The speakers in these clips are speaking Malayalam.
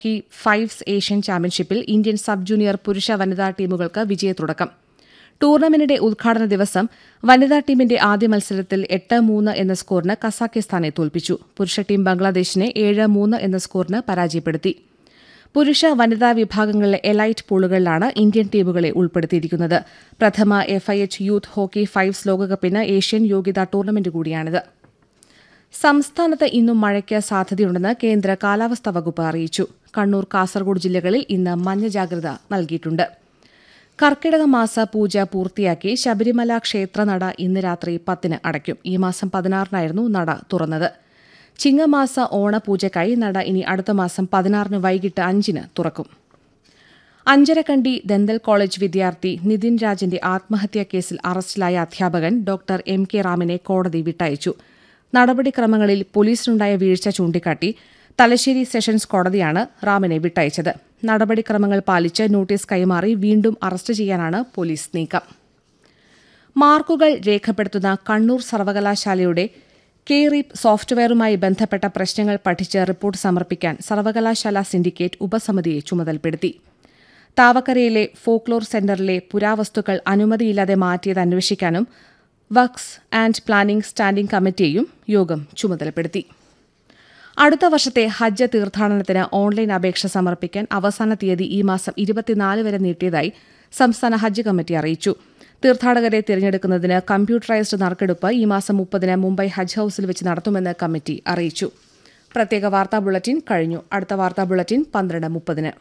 ഹോക്കി ഫൈവ്സ് ഏഷ്യൻ ചാമ്പ്യൻഷിപ്പിൽ ഇന്ത്യൻ സബ് ജൂനിയർ പുരുഷ വനിതാ ടീമുകൾക്ക് വിജയത്തുടക്കം ടൂർണമെന്റിന്റെ ഉദ്ഘാടന ദിവസം വനിതാ ടീമിന്റെ ആദ്യ മത്സരത്തിൽ എട്ട് മൂന്ന് എന്ന സ്കോറിന് കസാക്കിസ്ഥാനെ തോൽപ്പിച്ചു പുരുഷ ടീം ബംഗ്ലാദേശിനെ ഏഴ് മൂന്ന് എന്ന സ്കോറിന് പരാജയപ്പെടുത്തി പുരുഷ വനിതാ വിഭാഗങ്ങളിലെ എലൈറ്റ് പൂളുകളിലാണ് ഇന്ത്യൻ ടീമുകളെ ഉൾപ്പെടുത്തിയിരിക്കുന്നത് പ്രഥമ എഫ്ഐഎച്ച് യൂത്ത് ഹോക്കി ഫൈവ്സ് ലോകകപ്പിന് ഏഷ്യൻ യോഗ്യതാ ടൂർണമെന്റ് കൂടിയാണിത് സംസ്ഥാനത്ത് ഇന്നും മഴയ്ക്ക് സാധ്യതയുണ്ടെന്ന് കേന്ദ്ര കാലാവസ്ഥാ വകുപ്പ് അറിയിച്ചു കണ്ണൂർ കാസർഗോഡ് ജില്ലകളിൽ ഇന്ന് മഞ്ഞ ജാഗ്രത നൽകിയിട്ടുണ്ട് കർക്കിടക മാസ പൂജ പൂർത്തിയാക്കി ശബരിമല ക്ഷേത്രനട ഇന്ന് രാത്രി പത്തിന് അടയ്ക്കും ഈ മാസം പതിനാറിനായിരുന്നു നട തുറന്നത് ചിങ്ങമാസ ഓണപൂജയ്ക്കായി നട ഇനി അടുത്ത മാസം പതിനാറിന് വൈകിട്ട് അഞ്ചിന് തുറക്കും അഞ്ചരക്കണ്ടി ദന്തൽ കോളേജ് വിദ്യാർത്ഥി നിതിൻ രാജിന്റെ ആത്മഹത്യാ കേസിൽ അറസ്റ്റിലായ അധ്യാപകൻ ഡോക്ടർ എം കെ റാമിനെ കോടതി വിട്ടയച്ചു നടപടിക്രമങ്ങളിൽ പോലീസിനുണ്ടായ വീഴ്ച ചൂണ്ടിക്കാട്ടി തലശ്ശേരി സെഷൻസ് കോടതിയാണ് റാമിനെ വിട്ടയച്ചത് നടപടിക്രമങ്ങൾ പാലിച്ച് നോട്ടീസ് കൈമാറി വീണ്ടും അറസ്റ്റ് ചെയ്യാനാണ് പോലീസ് നീക്കം മാർക്കുകൾ രേഖപ്പെടുത്തുന്ന കണ്ണൂർ സർവകലാശാലയുടെ കെ റീപ് സോഫ്റ്റ്വെയറുമായി ബന്ധപ്പെട്ട പ്രശ്നങ്ങൾ പഠിച്ച് റിപ്പോർട്ട് സമർപ്പിക്കാൻ സർവകലാശാല സിൻഡിക്കേറ്റ് ഉപസമിതിയെ ചുമതലപ്പെടുത്തി താവക്കരയിലെ ഫോക്ലോർ സെന്ററിലെ പുരാവസ്തുക്കൾ അനുമതിയില്ലാതെ മാറ്റിയത് അന്വേഷിക്കാനും വക്സ് ആൻഡ് പ്ലാനിംഗ് സ്റ്റാൻഡിംഗ് കമ്മിറ്റിയെയും യോഗം ചുമതലപ്പെടുത്തി അടുത്ത വർഷത്തെ ഹജ്ജ് തീർത്ഥാടനത്തിന് ഓൺലൈൻ അപേക്ഷ സമർപ്പിക്കാൻ അവസാന തീയതി ഈ മാസം ഇരുപത്തിനാല് വരെ നീട്ടിയതായി സംസ്ഥാന ഹജ്ജ് കമ്മിറ്റി അറിയിച്ചു തീർത്ഥാടകരെ തിരഞ്ഞെടുക്കുന്നതിന് കമ്പ്യൂട്ടറൈസ്ഡ് നറുക്കെടുപ്പ് ഈ മാസം മുപ്പതിന് മുംബൈ ഹജ്ജ് ഹൌസിൽ വെച്ച് നടത്തുമെന്ന് കമ്മിറ്റി അറിയിച്ചു പ്രത്യേക വാർത്താ ബുള്ളറ്റിൻ കഴിഞ്ഞു അടുത്ത വാർത്താ ബുള്ളറ്റിൻ പന്ത്രണ്ട് മുപ്പതിന്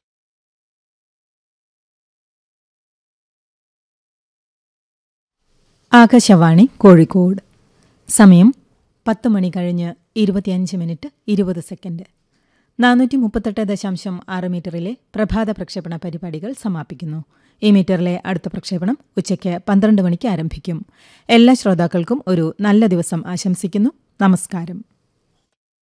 ആകാശവാണി കോഴിക്കോട് സമയം പത്ത് മണി കഴിഞ്ഞ് ഇരുപത്തിയഞ്ച് മിനിറ്റ് ഇരുപത് സെക്കൻഡ് നാനൂറ്റി മുപ്പത്തെട്ട് ദശാംശം ആറ് മീറ്ററിലെ പ്രഭാത പ്രക്ഷേപണ പരിപാടികൾ സമാപിക്കുന്നു ഈ മീറ്ററിലെ അടുത്ത പ്രക്ഷേപണം ഉച്ചയ്ക്ക് പന്ത്രണ്ട് മണിക്ക് ആരംഭിക്കും എല്ലാ ശ്രോതാക്കൾക്കും ഒരു നല്ല ദിവസം ആശംസിക്കുന്നു നമസ്കാരം